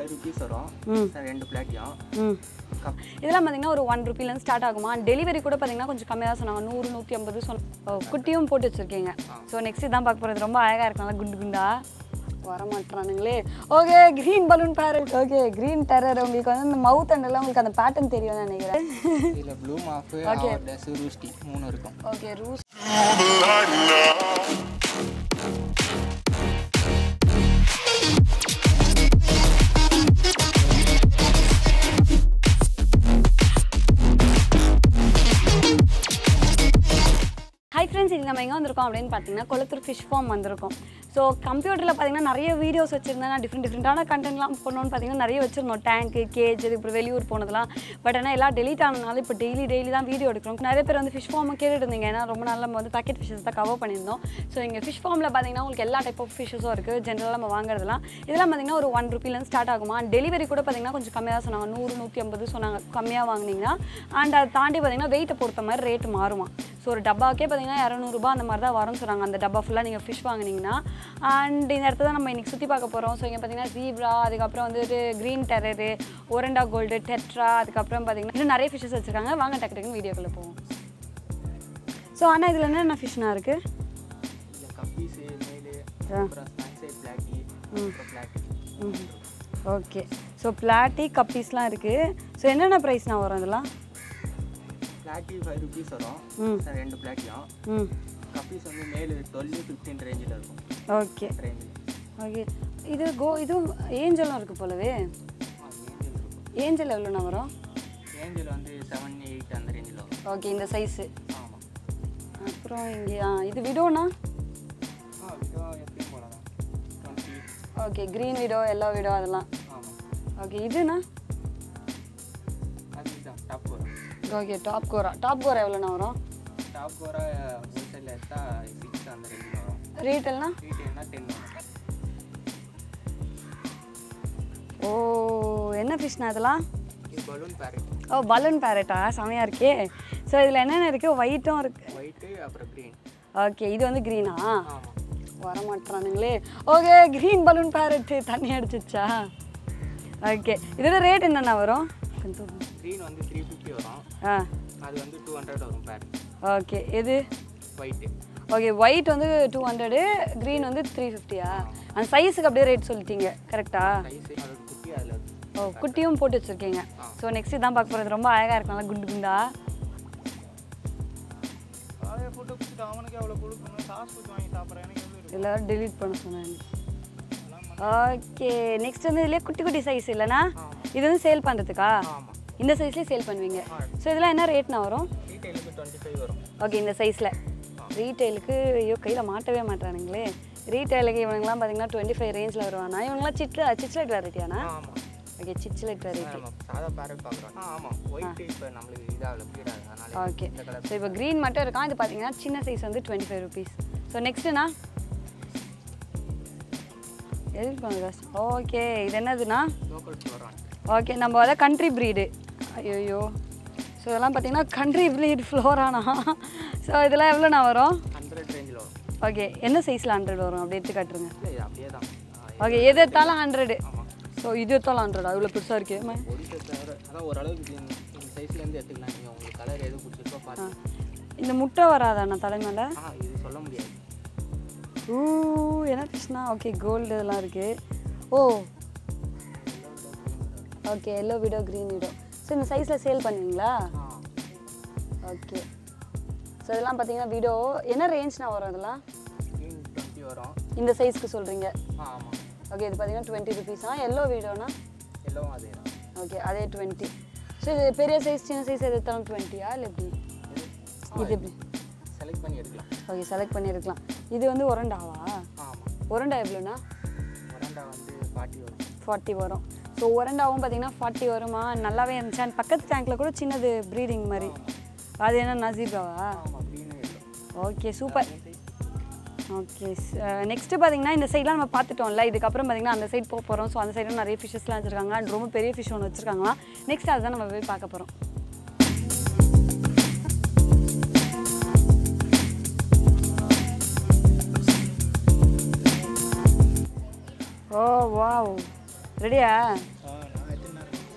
Five rupees வரும் ம் ரெண்டு பிளாட்டியும் ம் இதெல்லாம் பார்த்தீங்கன்னா ஒரு ஒன் ருபீலேருந்து ஸ்டார்ட் ஆகுமா டெலிவரி கூட பார்த்தீங்கன்னா கொஞ்சம் கம்மியாக தான் சொன்னாங்க நூறு நூற்றி ஐம்பது சொன்ன குட்டியும் போட்டு வச்சுருக்கீங்க ஸோ நெக்ஸ்ட் தான் பார்க்க போகிறது ரொம்ப அழகாக இருக்கு நல்லா குண்டு குண்டா வரமாட்டானுங்களே okay green balloon parrot okay green terror உங்களுக்கு வந்து இந்த மவுத் அண்டெல்லாம் உங்களுக்கு அந்த பேட்டர்ன் தெரியும்னு நினைக்கிறேன் இதில் ப்ளூ மாஃபு டெஸ் ரூஸ்டி மூணு இருக்கும் ஓகே ரூஸ் ஹாய் ஃப்ரெண்ட்ஸ் இது நம்ம எங்கே வந்திருக்கோம் அப்படின்னு பார்த்தீங்கன்னா கொளத்தூர் ஃபிஷ் ஃபார்ம் வந்திருக்கோம் ஸோ கம்ப்யூட்டரில் பார்த்தீங்கன்னா நிறைய வீடியோஸ் வச்சுருந்தேன் நான் டிஃப்ரெண்ட் டிஃப்ரெண்ட்டான கண்டென்ட்லாம் பண்ணணும்னு பார்த்தீங்கன்னா நிறைய வச்சிருந்தோம் டேங்க்கு கேஜ் இது இப்போ வெளியூர் போனதெல்லாம் பட் ஆனால் எல்லாம் டெலிட் ஆனதுனால இப்போ டெய்லி டெய்லி தான் வீடியோ எடுக்கிறோம் நிறைய பேர் வந்து ஃபிஷ் ஃபார்மை கேட்டுட்டு இருந்தீங்க ஏன்னா ரொம்ப நாள் நம்ம வந்து பேக்கெட் ஃபிஷஸ் தான் கவர் பண்ணியிருந்தோம் ஸோ இங்கே ஃபிஷ் ஃபார்மில் பார்த்தீங்கன்னா உங்களுக்கு எல்லா டைப் ஆஃப் ஃபிஷஸும் இருக்குது ஜென்ரலாக நம்ம வாங்குறதுலாம் இதெல்லாம் பார்த்தீங்கன்னா ஒரு ஒன் ருபீலேருந்து ஸ்டார்ட் ஆகுமா டெலிவரி கூட பார்த்தீங்கன்னா கொஞ்சம் கம்மியாக தான் சொன்னாங்க நூறு நூற்றி ஐம்பது சொன்னாங்க கம்மியாக வாங்குனீங்கன்னா அண்ட் அதை தாண்டி பார்த்தீங்கன்னா வெயிட்டை பொறுத்த மாதிரி ரேட் மாறுமா ஸோ ஒரு டப்பாக்கே பார்த்தீங்கன்னா இரநூறுபா அந்த மாதிரி தான் வரும்னு சொன்னாங்க அந்த டப்பா ஃபுல்லாக நீங்கள் ஃபிஷ் வாங்குனீங்கன்னா அண்ட் இந்த இடத்த தான் நம்ம இன்றைக்கி சுற்றி பார்க்க போகிறோம் ஸோ இங்கே பார்த்தீங்கன்னா ஜீப்ரா அதுக்கப்புறம் வந்துட்டு green terror oranda gold tetra அதுக்கப்புறம் பார்த்தீங்கன்னா இன்னும் நிறைய ஃபிஷ்ஷஸ் வச்சுருக்காங்க வாங்க டக்கு டக்குன்னு வீடியோக்குள்ளே போவோம் ஸோ ஆனால் இதில் என்னென்ன ஃபிஷ்னா இருக்குது இதில் கப்பீஸு மேலு அப்புறம் சன்சைட் பிளாட்டி அப்புறம் பிளாட்டி ஓகே ஸோ பிளாட்டி கப்பீஸ்லாம் இருக்குது ஸோ என்னென்ன ப்ரைஸ்னா வரும் இதெல்லாம் பிளாட்டி ஃபைவ் ருபீஸ் வரும் ம் ரெண்டு பிளாட்டியும் ம் கப்பீஸ் வந்து மேலு டுவெல் ஃபிஃப்டீன் ரேஞ்சில் இருக்கும் ஓகே ரேஞ்சில் ஓகே இது கோ இதுவும் ஏஞ்சலும் இருக்குது போலவே ஏஞ்சல் இருக்கும் ஏஞ்சல் எவ்வளோண்ணா வரும் ஏஞ்சல் வந்து செவன் எயிட் அந்த ரேஞ்சில் வரும் ஓகே இந்த சைஸு ஆமாம் அப்புறம் இங்கே ஆ இது விடோண்ணா ஆ விடோ எப்பயும் போல தான் twenty okay green widow yellow widow அதெல்லாம் ஆமாம் ஓகே இதுண்ணா அதுதான் டாப் கோரா ஓகே டாப் கோரா டாப் கோரா எவ்வளோண்ணா வரும் டாப் கோரா ஹோல்சேலில் எடுத்தால் சிக்ஸ் அந்த ரேஞ்சில் வரும் ரீட்டெல்னா ரீட்டெயில்னா டென் வரும் ஓ என்ன ஃபிஷ்ண்ணா அதெல்லாம் இது பலூன் பேரட் ஓ பலூன் பேரட்டா செமையாக இருக்கே ஸோ இதில் என்னென்ன இருக்குது ஒயிட்டும் இருக்குது ஒயிட்டு அப்புறம் க்ரீன் ஓகே இது வந்து க்ரீனா ஆமாம் வரமாட்டானுங்களே ஓகே க்ரீன் பலூன் பேரட்டு தண்ணி அடிச்சிச்சா ஓகே இதோட ரேட் என்னென்ன வரும் கொஞ்சம் க்ரீன் வந்து த்ரீ ஃபிஃப்டி வரும் ஆ அது வந்து டூ ஹண்ட்ரட் வரும் பேர் ஓகே எது ஒயிட்டு ஓகே ஒயிட் வந்து டூ ஹண்ட்ரடு க்ரீன் வந்து த்ரீ ஃபிஃப்டியா அந்த சைஸுக்கு அப்படியே ரேட் சொல்லிட்டீங்க கரெக்டா சைஸு அதோட குட்டி அதில் இருக்கு ஓ குட்டியும் போட்டு வச்சுருக்கீங்க ஸோ நெக்ஸ்ட் தான் பார்க்க போகிறது ரொம்ப அழகாக இருக்கு நல்லா குண்டு குண்டா அதே ஃபோட்டோ கொடுத்துட்டு அவனுக்கு எவ்வளோ கொடுக்கணும் காசு கொடுத்து வாங்கி சாப்பிட்றேன் எனக்கு எவ்வளோ இருக்கு எல்லாரும் delete பண்ண சொன்னாங்க ஓகே நெக்ஸ்ட் வந்து இதுலேயே குட்டி குட்டி சைஸ் இல்லைனா இது வந்து சேல் பண்ணுறதுக்கா ஆமாம் இந்த சைஸ்லேயே சேல் பண்ணுவீங்க ஸோ இதெல்லாம் என்ன ரேட்னா வரும் ரீட்டைலுக்கு டுவெண்ட்டி ஃபைவ் வரும் ஓகே இந்த சைஸில் ரீட்டைலுக்கு ஐயோ கையில் மாட்டவே மாட்டானுங்களே ரீட்டைலுக்கு இவனுங்களாம் பார்த்தீங்கன்னா டுவெண்ட்டி ஃபைவ் ரேஞ்சில் வருவானா இவங்களாம் சிட்ல சிச்லெட் வெரைட்டியானா ஆமாம் ஓகே சிச்லெட் வெரைட்டி நம்ம சாதா பேரட் பார்க்குறோம் ஆ ஆமாம் ஒயிட் இப்போ நம்மளுக்கு இதாகல ஃபீட் ஆகுது அதனால ஓகே இந்த கலர் ஸோ இப்போ க்ரீன் மட்டும் இருக்கான் இது பார்த்தீங்கன்னா சின்ன சைஸ் வந்து டுவெண்ட்டி ஃபைவ் ருபீஸ் ஸோ நெக்ஸ்ட்டுண்ணா எதுக்கு பண்ணுறது ஓகே இது என்னதுண்ணா லோக்கல் வரும் ஓகே நம்ம அதை கண்ட்ரி ப்ரீடு ஐயோ ஸோ இதெல்லாம் பார்த்தீங்கன்னா கண்ட்ரி ப்ரீட் ஃப்ளோரானா ஸோ இதெல்லாம் எவ்வளோண்ணா வரும் ஹண்ட்ரட் ரேஞ்சில் வரும் ஓகே என்ன சைஸில் ஹண்ட்ரட் வரும் அப்படி எடுத்து காட்டுருங்க இல்லை இது அப்படியே தான் ஓகே எது எடுத்தாலும் ஹண்ட்ரடு ஆமாம் ஸோ இது எடுத்தாலும் ஹண்ட்ரட் அவ்வளோ பெருசாக இருக்கே ம. ஒரு தவிர அதான் ஓரளவுக்கு இந்த இந்த சைஸ்லேருந்து எடுத்துக்கலாம் நீங்கள் உங்களுக்கு கலர் எது பிடிச்சிருக்கோ பார்த்து இந்த முட்டை வராதாண்ணா தலைமையில் ஆ இது சொல்ல முடியாது ஊ என்ன ஃபிஷ்னா ஓகே கோல்டு இதெல்லாம் இருக்குது ஓ okay yellow widow green widow so இந்த சைஸில் சேல் பண்ணுவீங்களா ஆ ஓகே ஸோ இதெல்லாம் பார்த்தீங்கன்னா விடோ என்ன ரேஞ்ச்னா வரும் இதெல்லாம் க்ரீன் டுவெண்ட்டி வரும் இந்த சைஸ்க்கு சொல்கிறீங்க ஆ ஆமாம் ஓகே இது பார்த்தீங்கன்னா டுவெண்ட்டி ருபீஸா எல்லோ விடோனா எல்லோவும் அதே தான் ஓகே அதே டுவெண்ட்டி ஸோ இது பெரிய சைஸ் சின்ன சைஸ் எது எடுத்தாலும் டுவெண்ட்டியா இல்லை எப்படி இது எப்படி செலக்ட் பண்ணி எடுக்கலாம் ஓகே செலக்ட் பண்ணியிருக்கலாம் இது வந்து ஒரண்டாவா ஆமாம் ஒரண்டா எவ்வளோண்ணா ஒரண்டா வந்து ஃபார்ட்டி வரும் ஃபார்ட்டி வரும் ஸோ ஒரண்டாவும் பார்த்தீங்கன்னா ஃபார்ட்டி வருமா நல்லாவே இருந்துச்சு அண்ட் பக்கத்து டேங்க்கில் கூட சின்னது ப்ரீடிங் மாதிரி அது என்ன நசீபாவா ஆமாம் green yellow okay super okay next பார்த்தீங்கன்னா இந்த சைட்லாம் நம்ம பார்த்துட்டோம்ல இதுக்கப்புறம் பார்த்தீங்கன்னா அந்த சைடு போக போகிறோம் ஸோ அந்த சைடில் நிறைய ஃபிஷஸ்லாம் வச்சுருக்காங்க அண்ட் ரொம்ப பெரிய ஃபிஷ் ஒன்று வச்சுருக்காங்களாம் நெக்ஸ்ட் அதுதான் நம்ம போய் பார்க்க போகிறோம் ஓ வாவ் ரெடியா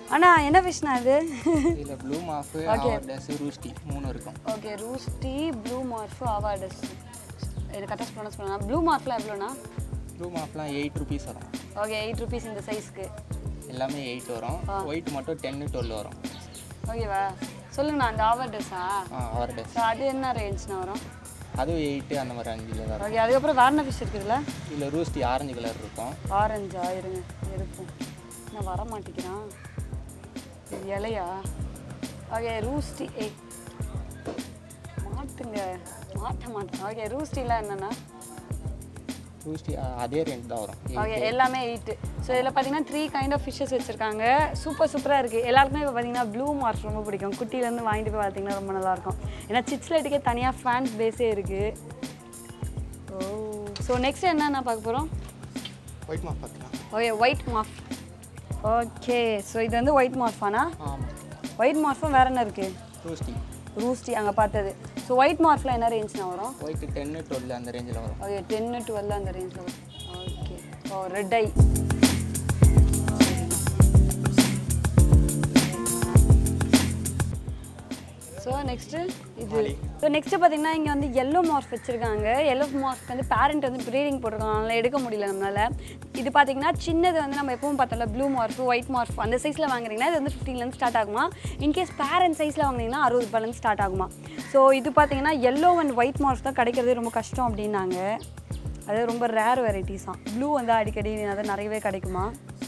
அண்ணா என்ன ஃபிஷ்ண்ணா இது இதில் ப்ளூ மாஃபு ஆவர்டஸ் ரூஸ்டி மூணு இருக்கும் ஓகே ரூஸ்டி ப்ளூ மார்ஃபு அவார்டஸ் இது கரெக்டாக ப்ரொனவுன்ஸ் பண்ணலாம் ப்ளூ மார்ஃப்லாம் எவ்வளோண்ணா ப்ளூ மாஃப்லாம் எயிட் ருபீஸ் வரும் ஓகே எயிட் ருபீஸ் இந்த சைஸ்க்கு எல்லாமே எயிட் வரும் ஒயிட் மட்டும் டென்னு டுவெல் வரும் ஓகேவா சொல்லுங்கண்ணா அந்த ஆவர்டஸா ஆ ஆவர்டஸ் ஸோ அது என்ன ரேஞ்ச்ண்ணா வரும் அதுவும் எயிட்டு அந்த மாதிரி அஞ்சில் தான் இருக்கும் ஓகே அதுக்கப்புறம் வேற என்ன ஃபிஷ் இருக்குதுல்ல இதில் ரூஸ்டி ஆரஞ்சு கலர் இருக்கும் ஆரஞ்சா இருங்க இருக்கும் நான் வர மாட்டேங்கிறான் இது இலையா ஓகே ரூஸ்டி ஏய் மாட்டுங்க மாட்ட மாட்டேன் ஓகே ரூஸ்டிலாம் என்னென்னா ரூஸ்டி அதே ரேஞ்ச் தான் வரும் ஓகே எல்லாமே எயிட்டு ஸோ இதில் பார்த்தீங்கன்னா த்ரீ கைண்ட் ஆஃப் ஃபிஷ்ஷஸ் வச்சுருக்காங்க சூப்பர் சூப்பராக இருக்குது எல்லாருக்குமே இப்போ பார்த்தீங்கன்னா ப்ளூ மார்க்ஸ் ரொம்ப பிடிக்கும் குட்டிலேருந்து வாங்கிட்டு போய் பார்த்தீங்கன்னா ரொம்ப நல்லாயிருக்கும் ஏன்னா சிச்லெட்டுக்கே தனியாக ஃபேன்ஸ் பேஸே இருக்குது ஓ ஸோ நெக்ஸ்ட் என்னென்ன பார்க்க போகிறோம் ஒயிட் மாஃப் பார்க்கலாம் okay white morph okay so இது வந்து ஒயிட் மார்ஃபானா ஆமாம் ஒயிட் மார்ஃபும் வேற என்ன இருக்குது ரூஸ்டி ரூஸ்டி அங்கே பார்த்தது ஸோ ஒயிட் மார்ஃபில் என்ன ரேஞ்ச்னா வரும் ஒயிட் டென்னு டுவெல் அந்த ரேஞ்சில் வரும் ஓகே டென்னு டுவெல் அந்த ரேஞ்சில் வரும் ஓகே ஓ ரெட் ஐ ஸோ நெக்ஸ்ட்டு இது ஸோ நெக்ஸ்ட்டு பார்த்தீங்கன்னா இங்கே வந்து எல்லோ மார்க் வச்சுருக்காங்க எல்லோ மார்க் வந்து பேரண்ட் வந்து ப்ரீடிங் போட்டிருக்காங்க அதனால எடுக்க முடியல நம்மளால் இது பார்த்தீங்கன்னா சின்னது வந்து நம்ம எப்பவும் பார்த்தோம்ல ப்ளூ மார்க் ஒயிட் மார்க் அந்த சைஸில் வாங்குறீங்கன்னா இது வந்து ஃபிஃப்டீன்லேருந்து ஸ்டார்ட் ஆகுமா இன்கேஸ் பேரண்ட் சைஸில் வாங்குனீங்கன்னா அறுபது ரூபாயிலேருந்து ஸ்டார்ட் ஆகுமா ஸோ இது பார்த்தீங்கன்னா எல்லோ அண்ட் ஒயிட் மார்க்ஸ் தான் கிடைக்கிறதே ரொம்ப கஷ்டம் அப்படின்னாங்க அது ரொம்ப ரேர் வெரைட்டிஸ் தான் ப்ளூ வந்து அடிக்கடி அது நிறையவே கிடைக்குமா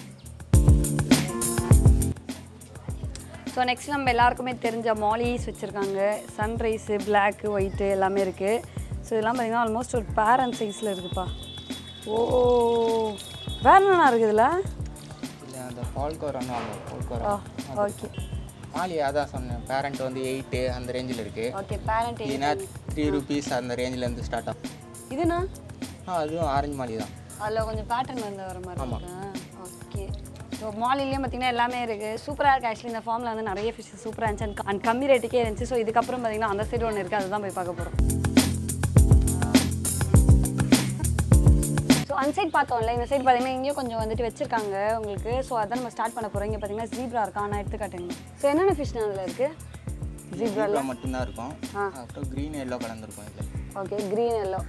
ஸோ நெக்ஸ்ட் நம்ம எல்லாருக்குமே தெரிஞ்ச மாலிஸ் வச்சுருக்காங்க சன்ரைஸு பிளாக்கு ஒயிட்டு எல்லாமே இருக்குது ஸோ இதெல்லாம் பார்த்தீங்கன்னா ஆல்மோஸ்ட் ஒரு பேரண்ட் சைஸில் இருக்குப்பா ஓ வேற என்னண்ணா இருக்குதுல்ல இல்லை அந்த பால்கோரான்னு வாங்க பால்கோரா ஓகே மாலி அதான் சொன்னேன் பேரண்ட் வந்து எயிட்டு அந்த ரேஞ்சில் இருக்குது ஓகே பேரண்ட் இதுனா த்ரீ ருபீஸ் அந்த ரேஞ்சிலேருந்து ஸ்டார்ட் ஆகும் இதுண்ணா ஆ அதுவும் ஆரஞ்சு மாலி தான் அதில் கொஞ்சம் பேட்டர்ன் வந்து வர மாதிரி இருக்கா ஓகே ஸோ மாலிலையும் பார்த்தீங்கன்னா எல்லாமே இருக்குது சூப்பராக இருக்குது ஆக்சுவலி இந்த ஃபார்மில் வந்து நிறைய ஃபிஷ் சூப்பராக இருந்துச்சு அண்ட் அண்ட் கம்மி ரேட்டுக்கே இருந்துச்சு ஸோ இதுக்கப்புறம் பார்த்தீங்கன்னா அந்த சைடு ஒன்று இருக்குது அதுதான் போய் பார்க்க போகிறோம் ஸோ அந்த சைடு பார்த்தோம்ல இந்த சைடு பார்த்தீங்கன்னா இங்கேயும் கொஞ்சம் வந்துட்டு வச்சிருக்காங்க உங்களுக்கு ஸோ அதான் நம்ம ஸ்டார்ட் பண்ண போகிறோம் இங்கே பார்த்தீங்கன்னா ஜீப்ரா இருக்கா நான் எடுத்து காட்டுங்க ஸோ என்னென்ன ஃபிஷ் அதில் இருக்குது ஜீப்ரா ஜீப்ரா மட்டும்தான் இருக்கும் அப்புறம் க்ரீன் எல்லோ கலந்துருக்கும் இதில் okay green yellow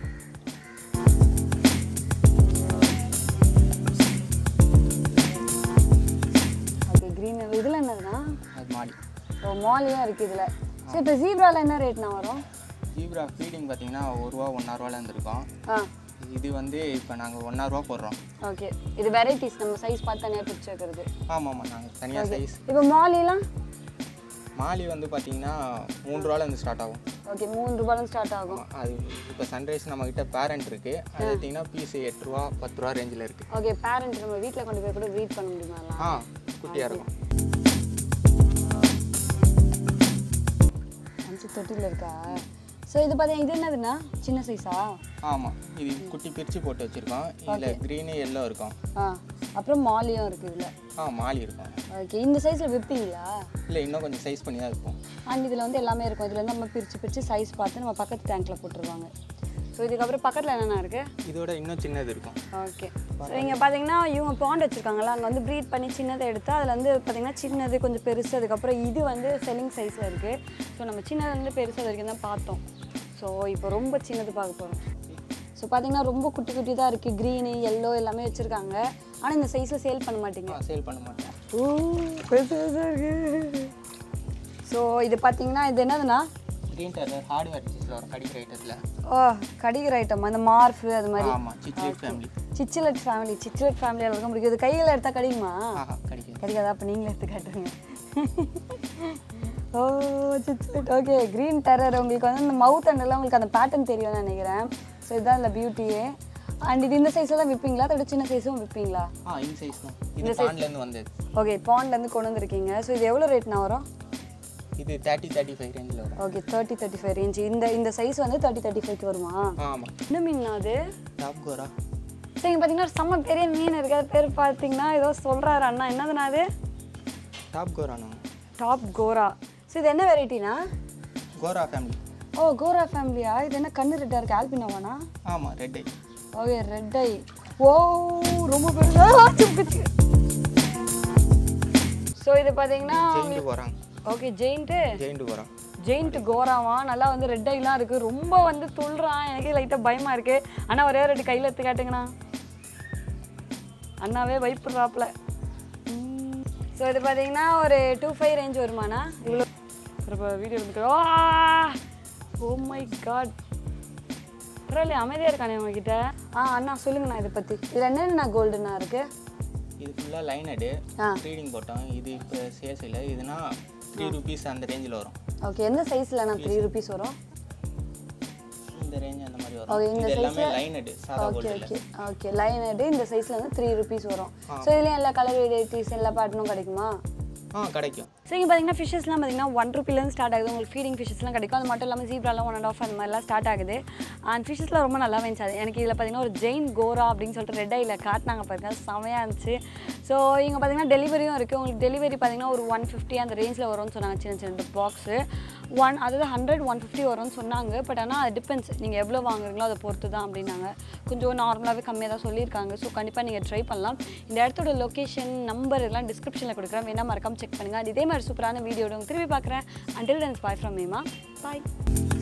okay green yellow இதில் என்னதுன்னா அது மாலி ஓ மாலியும் இருக்குது இதில் சரி இப்போ ஜீப்ராவில் என்ன ரேட்னா வரும் ஜீப்ரா ஃபீடிங் பார்த்தீங்கன்னா ஒரு ரூபா ஒன்றா இருக்கும் ஆ இது வந்து இப்போ நாங்கள் ஒன்றா ரூபா போடுறோம் ஓகே இது வெரைட்டிஸ் நம்ம சைஸ் பார்த்து தனியாக பிரிச்சு வைக்கிறது ஆமாம் ஆமாம் நாங்கள் தனியாக சைஸ் இப்போ மாலிலாம் மாலி வந்து பார்த்தீங்கன்னா மூணு ரூபாலேருந்து ஸ்டார்ட் ஆகும் ஓகே மூணு ரூபாயும் ஸ்டார்ட் ஆகும் ஆமா, அது இப்போ சன்ரைஸ் நம்மக்கிட்ட பேரண்ட் இருக்குது அது பார்த்தீங்கன்னா பீஸ் எட்டு ரூபா பத்து ரூபா ரேஞ்சில் இருக்குது ஓகே பேரண்ட் நம்ம வீட்டில் கொண்டு போய் கூட ப்ரீட் பண்ண முடியுமா ஆ குட்டியாக இருக்கும் அஞ்சு தொட்டியில் இருக்கா ஸோ இது பார்த்தீங்கன்னா இது என்னதுண்ணா சின்ன சைஸா ஆமாம் இது குட்டி பிரித்து போட்டு வச்சுருக்கோம் இதில் க்ரீனு எல்லோ இருக்கும் ஆ அப்புறம் மாலியும் இருக்குது இதில் ஆ மாலி இருக்கும் ஓகே இந்த சைஸில் விற்பீங்களா இல்லை இன்னும் கொஞ்சம் சைஸ் பண்ணி தான் இருக்கும் அண்ட் இதில் வந்து எல்லாமே இருக்கும் இதில் வந்து நம்ம பிரித்து பிரித்து சைஸ் பார்த்து நம்ம பக்கத்து டேங்க்கில் போட்டுருவாங்க ஸோ இதுக்கப்புறம் பக்கத்தில் என்னென்ன இருக்குது இதோட இன்னும் சின்னது இருக்கும் ஓகே ஸோ இங்கே பார்த்தீங்கன்னா இவங்க பாண்ட் வச்சுருக்காங்கல்ல அங்கே வந்து ப்ரீட் பண்ணி சின்னதை எடுத்து அதில் வந்து பார்த்தீங்கன்னா சின்னது கொஞ்சம் பெருசு அதுக்கப்புறம் இது வந்து செல்லிங் சைஸில் இருக்குது ஸோ நம்ம சின்னதுலேருந்து பெருசு அது வரைக்கும் தான் பார்த்தோம் ஸோ இப்போ ரொம்ப சின்னது பார்க்க போகிறோம் ஸோ பார்த்தீங்கன்னா ரொம்ப குட்டி குட்டி தான் இருக்குது க்ரீனு எல்லோ எல்லாமே வச்சுருக்காங்க ஆனால் இந்த சைஸில் சேல் பண்ண மாட்டீங்க சேல் பண்ண மாட்டேன் ஓ பெருசு பெருசாக இருக்குது ஸோ இது பார்த்தீங்கன்னா இது என்னதுண்ணா க்ரீன் டெரர் ஹார்ட்வேர் சீஸில் வரும் கடிக்கிற ஐட்டத்தில் ஓ கடிக்கிற ஐட்டம் அந்த மார்ஃபு அது மாதிரி ஆமாம் cichlid family cichlid family cichlid family அளவுக்கு முடியும் இது கையில் எடுத்தால் கடிக்குமா ஆஹா கடிக்குது கிடைக்காதா அப்போ நீங்களே எடுத்து காட்டுங்க ஓ சிச்சிலட் ஓகே க்ரீன் டெரர் உங்களுக்கு வந்து இந்த மவுத் அண்டெல்லாம் உங்களுக்கு அந்த பேட்டர்ன் தெரியும்னு நினைக்கிறேன் ஸோ இதுதான் இல்லை பியூட்டியே அண்ட் இது இந்த சைஸ்லாம் விற்பீங்களா அதோட சின்ன சைஸும் விற்பீங்களா ஆ இந்த சைஸ் தான் இது பாண்ட்லேருந்து வந்தது ஓகே பாண்ட்லேருந்து கொண்டு வந்திருக்கீங்க ஸோ இது எவ்வளோ ரேட்னா வரும் இது தேர்ட்டி தேர்ட்டி ஃபைவ் ரேஞ்சில் வரும் okay thirty thirty five range இந்த இந்த சைஸ் வந்து தேர்ட்டி தேர்ட்டி ஃபைவ்க்கு வருமா ஆமாம் என்ன மீன்ண்ணா அது டாப் கோரா ஸோ இங்கே பார்த்தீங்கன்னா ஒரு செம்ம பெரிய மீன் இருக்கு அது பேர் பார்த்தீங்கன்னா ஏதோ சொல்கிறாரு அண்ணா என்னதுண்ணா அது டாப் கோரானா டாப் கோரா ஸோ இது என்ன வெரைட்டினா கோரா ஃபேமிலி ஓ கோரா ஃபேமிலியா இது என்ன கண்ணு ரெட்டாக இருக்குது ஆல்பினோவானா ஆமாம் red eye okay red eye ஓ ரொம்ப பெருசா சுக்குச்சு ஸோ இது பார்த்தீங்கன்னா ஜெயிண்ட் போகிறாங்க ஓகே ஜெயிண்ட்டு ஜெயிண்ட் போகிறான் ஜெயிண்ட் கோராவா நல்லா வந்து ரெட் ஐலாம் இருக்குது ரொம்ப வந்து துள்ளுறான் எனக்கே லைட்டாக பயமாக இருக்குது அண்ணா ஒரே ரெண்டு கையில் எடுத்து காட்டுங்கண்ணா அண்ணாவே பயப்படுறாப்புல ஸோ இது பார்த்தீங்கன்னா ஒரு டூ ஃபைவ் ரேஞ்ச் வருமாண்ணா இவ்வளோ இப்போ வீடியோ எடுத்துக்கிறோம் ஓ மை காட் பரவாயில்ல அமைதியாக இருக்கானே உங்ககிட்ட ஆ அண்ணா சொல்லுங்கண்ணா இதை பற்றி இதில் என்னென்ன கோல்டுண்ணா இருக்குது இது ஃபுல்லாக லைன் அடு ஆ. ப்ரீடிங் போட்டோம் இது இப்போ சேல்ஸ் இல்லை இதுனா த்ரீ ருபீஸ் அந்த ரேஞ்சில் வரும் ஓகே எந்த சைஸில் நான் த்ரீ ருபீஸ் வரும் இந்த ரேஞ்ச் அந்த மாதிரி ஓகே வரும் இந்த இது எல்லாமே size- லைன் அடு சாதா okay gold okay okay line எடு இந்த சைஸில் வந்து த்ரீ ருபீஸ் வரும் ஸோ இதுலேயும் எல்லா கலர் வெரைட்டிஸ் எல்லா பேட்டர்னும் கிடைக்குமா ஆ கிடைக்கும் ஸோ இங்கே பார்த்தீங்கன்னா ஃபிஷஸ்லாம் பார்த்தீங்கன்னா ஒன் ருபீலேருந்து ஸ்டார்ட் ஆகுது உங்களுக்கு ஃபீடிங் ஃபிஷஸ்லாம் கிடைக்கும் அது மட்டும் இல்லாமல் ஜீப்ராலாம் ஒன் அண்ட் ஆஃப் அந்த மாதிரிலாம் ஸ்டார்ட் ஆகுது அண்ட் ஃபிஷஸ்லாம் ரொம்ப நல்லா இருந்துச்சு அது எனக்கு இதில் பார்த்தீங்கன்னா ஒரு ஜெயின் கோரா அப்படின்னு சொல்லிட்டு ரெட் ஐயில் காட்டினாங்க பாருங்க செமையாக இருந்துச்சு ஸோ இங்கே பார்த்தீங்கன்னா டெலிவரியும் இருக்குது உங்களுக்கு டெலிவரி பார்த்தீங்கன்னா ஒரு ஒன் ஃபிஃப்டி அந்த ரேஞ்சில் வரும்னு சொன்னாங்க சின்ன சின்ன பாக்ஸு ஒன் அதாவது ஹண்ட்ரட் ஒன் ஃபிஃப்டி வரும்னு சொன்னாங்க பட் ஆனால் அது டிபெண்ட்ஸ் நீங்கள் எவ்வளோ வாங்குறீங்களோ அதை பொறுத்து தான் அப்படின்னாங்க கொஞ்சம் நார்மலாகவே கம்மியாக தான் சொல்லியிருக்காங்க ஸோ கண்டிப்பாக நீங்கள் ட்ரை பண்ணலாம் இந்த இடத்தோட லொக்கேஷன் நம்பர் எல்லாம் டிஸ்கிரிப்ஷனில் கொடுக்குறேன் வேணா மறக்காம செக் பண்ணுங்கள் இதே மாதிரி சூப்பரான வீடியோட திரும்பி பார்க்குறேன் அண்டில் டென்ஸ் பாய் ஃப்ரம் மேமா பாய்